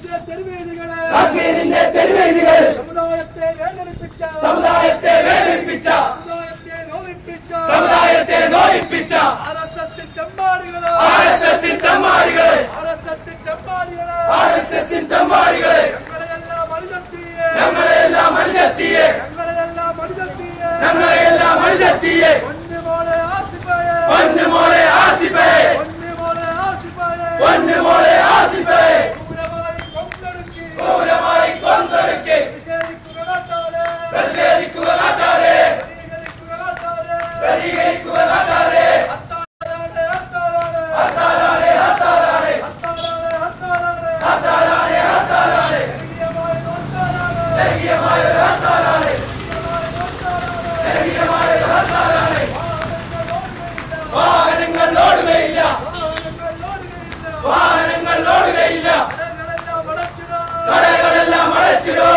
കാശ്മീരിന്റെ തെരുവേദികളെ കാശ്മീരിന്റെ തെരുവേദികൾ സമുദായത്തെ വേദനിപ്പിച്ച സമുദായത്തെ വേദനിപ്പിച്ച സമുദായത്തെ നോവിപ്പിച്ച സമുദായത്തെ നോയിപ്പിച്ച ആർ എസ് എസ് ചെമ്പാടികളെ ആർ എസ് എസ് തെമ്മാടികളെ ആർ എസ് എസ് ചെമ്പാടികളെ ആർ എസ് എസ് തെമ്മാടികളെ ഞങ്ങളെയെല്ലാം അണിതെത്തിയേ ഞങ്ങളെല്ലാം അണിതെത്തിയെ ഞങ്ങളെയെല്ലാം അണിതെത്തിയേ ഞങ്ങളെല്ലാം അണിതെത്തിയെ പൊന്നുമോളെ ആസിഫയെ പൊന്നുമോളെ ആസിഫേ പൊന്നുമോളെ ആസിഫയെ പൊന്നുമോളെ ആസിഫേ ക്രൂരമായി കൊന്നൊടുക്കി ക്രൂരമായി കൊന്നൊടുക്കി നിഷേധിക്കുക നാട്ടാരെ പ്രതിഷേധിക്കുക നാട്ടാരെ പ്രതികരിക്കുക നാട്ടാരെ പ്രതികരിക്കുക നാട്ടാരെ ഹർത്താലാണ് ഹർത്താലാണ് ഹർത്താലാണ് ഹർത്താലാണ് ഹർത്താലാണ് ഹർത്താലാണ് ഹർത്താലാണ് ഹർത്താലാണ് ജനകീയമായ ജനകീയമായ ഹർത്താലാണ് ഒരു ഹർത്താലാണ് ജനകീയമായ ഒരു ഹർത്താലാണ് വാഹനങ്ങൾ ഓടുകയില്ല വാഹനങ്ങൾ ഓടുകയില്ല കടകളെല്ലാം അടച്ചിടൂ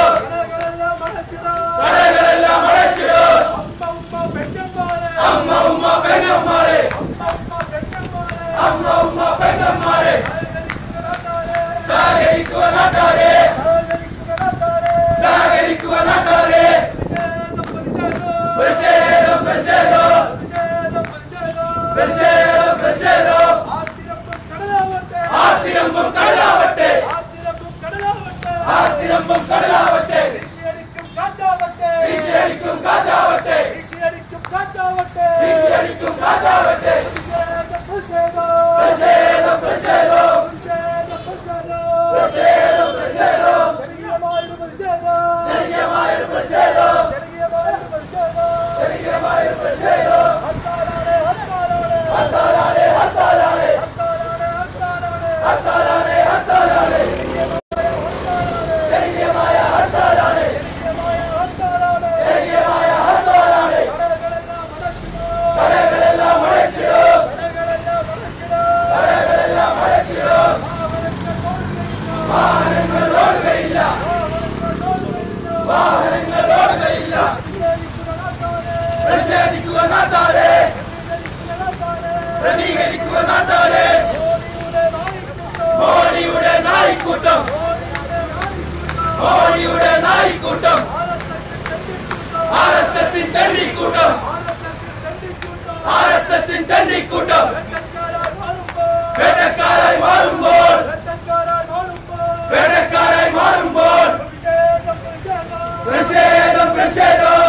കടകളെല്ലാം അടച്ചിടൂ അമ്മ ഉമ്മ പെങ്ങന്മാരെ അമ്മ ഉമ്മ പെങ്ങന്മാരെ സഹകരിക്കുക നാട്ടാരെ സഹകരിക്കുക നാട്ടാരെ പ്രതിഷേധം പ്രതിഷേധം പ്രതിഷേധം പ്രതിഷേധം ആർത്തിരമ്പും കടലാവട്ടെ ആർത്തിരമ്പും കടലാവട്ടെ വീശിയടിക്കും കാറ്റാവട്ടെ വീശിയടിക്കും കാറ്റാവട്ടെ പ്രതിഷേധം പ്രതിഷേധം പ്രതിഷേധം പ്രതിഷേധം ജനകീയമായ ഒരു പ്രതിഷേധം ജനകീയമായ ഒരു പ്രതിഷേധം ഹർത്താലാണ് ഹർത്താലാണ് ഹർത്താലാണ് ഹർത്താലാണ് ജനകീയമായ ഹർത്താലാണ് ജനകീയമായ ഹർത്താലാണ് കടകളെല്ലാം അടച്ചിടൂ കടകളെല്ലാം അടച്ചിടൂ വാഹനങ്ങൾ ഓടുകയില്ല വാഹനങ്ങൾ ഓടുകയില്ല പ്രതിഷേധിക്കുക നാട്ടാരെ പ്രതികരിക്കുക നാട്ടാരെ മോഡിയുടെ നായിക്കൂട്ടം മോഡിയുടെ നായിക്കൂട്ടം ആർ എസ് എസിൻ തെണ്ടിക്കൂട്ടം ആർ എസ് എസിൻ തെണ്ടിക്കൂട്ടം വേട്ടക്കാരായി മാറുമ്പോൾ വേട്ടക്കാരായി മാറുമ്പോൾ പ്രതിഷേധം പ്രതിഷേധം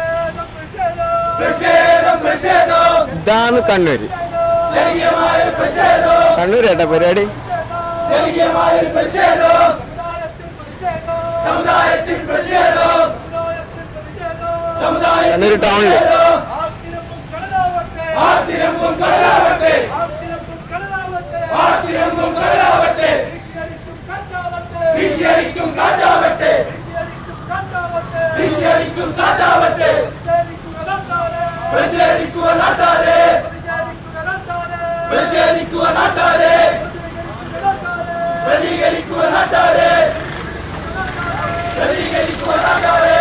പ്രതിഷേധം പ്രതിഷേധം ഇതാണ് കണ്ണൂര് ജനകീയമായ ഒരു പ്രതിഷേധം കണ്ണൂർ ഏട്ടാ പരിപാടി ജനകീയമായ ഒരു പ്രതിഷേധം സമുദായത്തിൽ പ്രതിഷേധം സമുദായത്തിൽ കണ്ണൂര് ടൗണില് പ്രതിഷേധം. ആർത്തിരമ്പും കടലാവട്ടെ ആർത്തിരമ്പും കടലാവട്ടെ വീശിയടിക്കും കാറ്റാവട്ടെ വീശിയടിക്കും കാറ്റാവട്ടെ പ്രതിഷേധിക്കുക നാട്ടാരെ പ്രതിഷേധിക്കുക നാട്ടാരെ പ്രതികരിക്കുക നാട്ടാരെ പ്രതികരിക്കുക നാട്ടാരെ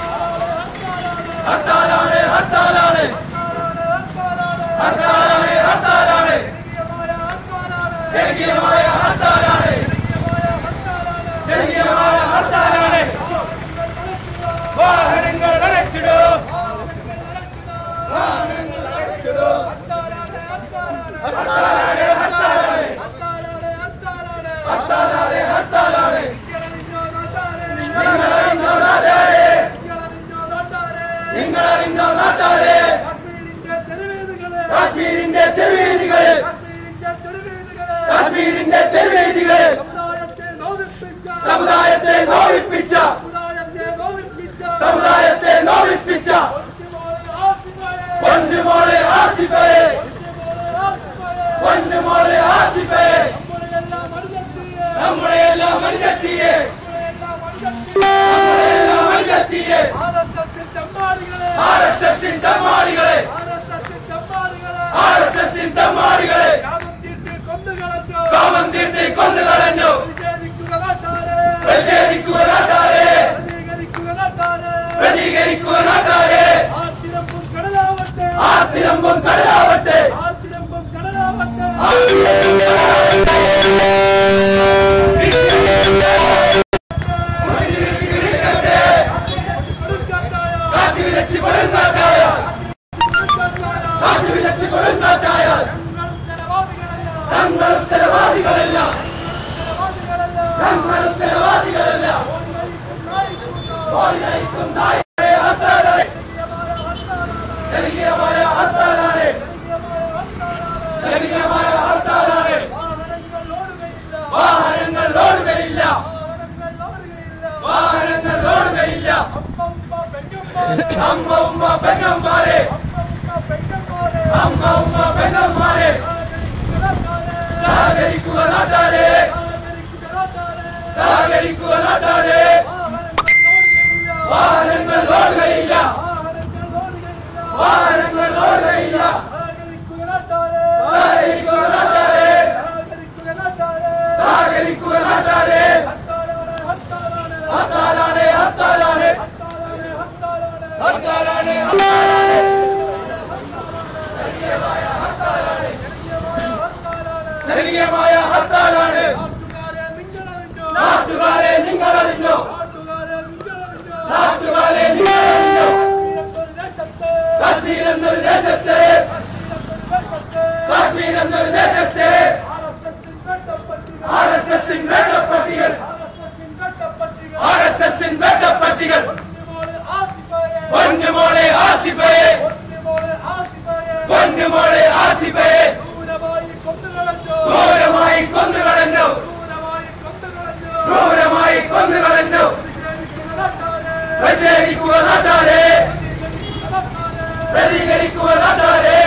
ഹർത്താലാണ് ഹർത്താലാണ് ഹർത്താലാണ് ഹർത്താലാണ് ജനകീയമായ ഹർത്താലാണ് ജനകീയമായ ഹർത്താലാണ് വാഹനങ്ങൾ അടച്ചിടൂ വാഹനങ്ങൾ അടച്ചിടൂ ഹർത്താലാണ് ഹർത്താലാണ് ഹർത്താലാണ് ഹർത്താലാണ് നിങ്ങളറിഞ്ഞോ നാട്ടാരെ നിങ്ങളറിഞ്ഞോ നാട്ടാരെ കാശ്മീരിന്റെ തെരുവേദികള് കാശ്മീരിന്റെ തെരുവേദികള് സമുദായത്തെ നോവിപ്പിച്ച സമുദായത്തെ നോവിപ്പിച്ച പൊന്നുമോളെ ആസിഫേ പൊന്നുമോളെ ആസിഫേ നമ്മളെയെല്ലാം അനുജത്തിയെ നമ്മളെല്ലാം അനുജത്തിയെ ആർ എസ് എസിൻ തമ്മാടികളെ ആർ എസ് എസിൻ തമ്മാടികളെ കാമം തീർത്തി കൊന്നു കളഞ്ഞു പ്രതിഷേധിക്കുക നാട്ടാരെ പ്രതികരിക്കുക നാട്ടാരെ ആർത്തിരമ്പും കടലാവട്ടെ ആർത്തിരമ്പും കടലാവട്ടെ ആർത്തിരമ്പും കടലാവട്ടെ ആർത്തിരമ്പും കടലാവട്ടെ ഞങ്ങൾ ഉത്തരവാദികളല്ല ഓടി നയിക്കും നായകരെ ഹർത്താലായി ജനകീയമായ ഹർത്താലാണ് ജനകീയമായ ഹർത്താലാണ് വാഹനങ്ങൾ ഓടുകയില്ല വാഹനങ്ങൾ ഓടുകയില്ല അമ്മ ഉമ്മ പെങ്ങന്മാരെ അമ്മ ഉമ്മ പെങ്ങന്മാരെ സഹകരിക്കുക നാട്ടാരെ സഹകരിക്കുക നാട്ടാരെ വാഹനങ്ങൾ ഓടുകയില്ല വാഹനങ്ങൾ ഓടുകയില്ല സഹകരിക്കുക നാട്ടാരെ സഹകരിക്കുക നാട്ടാരെ ഹർത്താലാണ് ഹർത്താലാണ് ഹർത്താലാണ് ജനകീയമായ ഹർത്താലാണ് നാട്ടുകാരെ നിങ്ങൾ അറിഞ്ഞോ നാട്ടുകാരെ നിങ്ങൾ അറിഞ്ഞോ കാശ്മീർ എന്നൊരു ദേശത്തെ കാശ്മീർ എന്നൊരു ദേശത്തെ ആർ എസ് എസിൻ വേട്ടപ്പട്ടികൾ ആർ എസ് എസിൻ വേട്ടപ്പട്ടികൾ പൊന്നുമോളെ ആസിഫയെ പൊന്നുമോളെ ആസിഫയെ ക്രൂരമായി കൊന്നുകളഞ്ഞു ക്രൂരമായി കൊന്നുകളഞ്ഞു പ്രതിഷേധിക്കുക നാട്ടാരെ പ്രതികരിക്കുക നാട്ടാരെ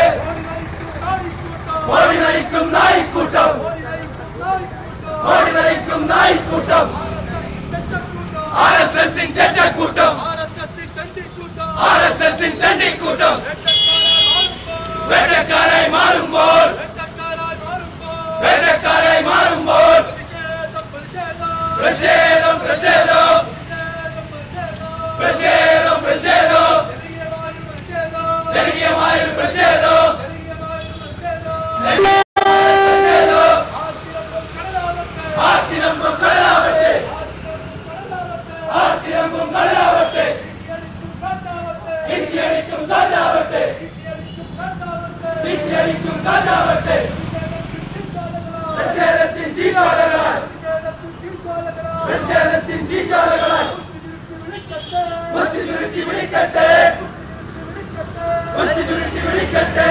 ഓടി നയിക്കും നായിക്കൂട്ടം ഓടി നയിക്കും നായിക്കൂട്ടം ആർ എസ് എസിൻ ചെറ്റക്കൂട്ടം ആർ എസ് എസിൻ തണ്ടിക്കൂട്ടം വേട്ടക്കാരായി മാറുമ്പോൾ വേട്ടക്കാരായി മാറുമ്പോൾ പ്രതിഷേധം പ്രതിഷേധം പ്രതിഷേധം പ്രതിഷേധം ജനകീയമായ ഒരു പ്രതിഷേധം പ്രതിഷേധം ആർത്തിരമ്പും കടലാവട്ടെ ആർത്തിരമ്പും കടലാവട്ടെ വിശിയടിക്കും കാറ്റാവട്ടെ വിശിയടിക്കും കാറ്റാവട്ടെ പ്രതിഷേധത്തിൻ തീജ്വാലകളാൽ പ്രതിഷേധത്തിൻ തീജ്വാലകളാൽ മുസ്തി ചുരുട്ടി വിളിക്കട്ടെ മുസ്തി ചുരുട്ടി വിളിക്കട്ടെ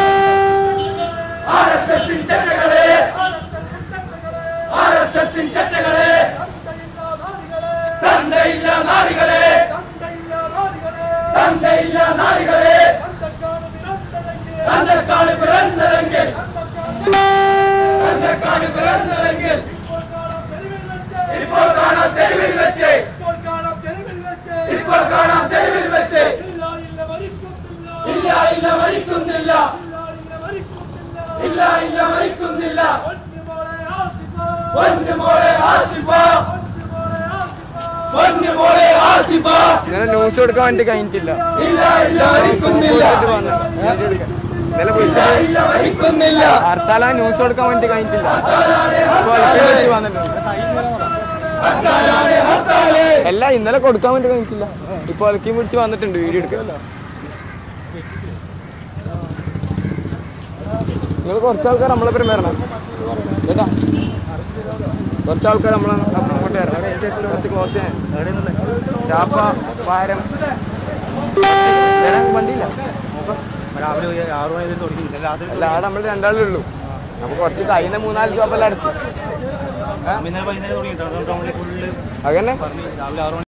ആർ എസ് എസിൻ ചട്ടകളെ ആർ എസ് എസിൻ ചട്ടകളെ തന്തയില്ല നാരികളെ തന്തയില്ല നാരികളെ തന്തക്കാണ് പിറന്നതെങ്കിൽ തന്തക്കാണ് പിറന്നതെങ്കിൽ ഇപ്പോൾ കാണാം തെരുവിൽ വെച്ച് ഇപ്പോൾ കാണാം തെരുവിൽ വെച്ച് ഇല്ല ഇല്ല മരിക്കുന്നില്ല ഇല്ല ഇല്ല മരിക്കുന്നില്ല പൊന്നുമോളെ ആസിഫ പൊന്നുമോളെ ആസിഫ ഇന്നലെ ന്യൂസ് കൊടുക്കാൻ വേണ്ടി കഴിഞ്ഞിട്ടില്ല ഇല്ല ഇല്ല മരിക്കുന്നില്ല ഇന്നലെ ഇല്ല വിളിച്ചത് ഇല്ല മരിക്കുന്നില്ല ഹർത്താല ന്യൂസ് കൊടുക്കാൻ വേണ്ടി കഴിഞ്ഞിട്ടില്ല ഇപ്പൊ അൽക്കി വിളിച്ച് വന്നിട്ടുണ്ട് ഹർത്താലാണ് ഹർത്താല് അല്ല ഇന്നലെ കൊടുക്കാൻ വേണ്ടി കഴിഞ്ഞിട്ടില്ല ഇപ്പൊ അൽക്കി വിളിച്ച് വന്നിട്ടുണ്ട് വീഡിയോ എടുക്കാൻ നിങ്ങൾ കുറച്ച് ആൾക്കാർ നമ്മളെ പേരും വരണം കേട്ടാ കുറച്ച് ആൾക്കാർ നമ്മളെ അങ്ങോട്ട് വരണം കുറച്ച് ക്ലോസ് ചെയ്യാൻ ചാപ്പ പാരം വരാൻ വണ്ടിയില്ല രാവിലെ ഒരു ആറു മണി വരെ തുടങ്ങി രാത്രി അല്ല ആടെ നമ്മൾ രണ്ടാളേ ഉള്ളൂ അപ്പൊ കുറച്ച് കഴിയുന്ന മൂന്നാല് ഷോപ്പെല്ലാം അടച്ചു ഇന്നലെ വൈകുന്നേരം തുടങ്ങിയിട്ടാണ് ടൗണിൽ ഫുള്ള് അങ്ങനെ പറഞ്ഞ് രാവിലെ ആറു മണി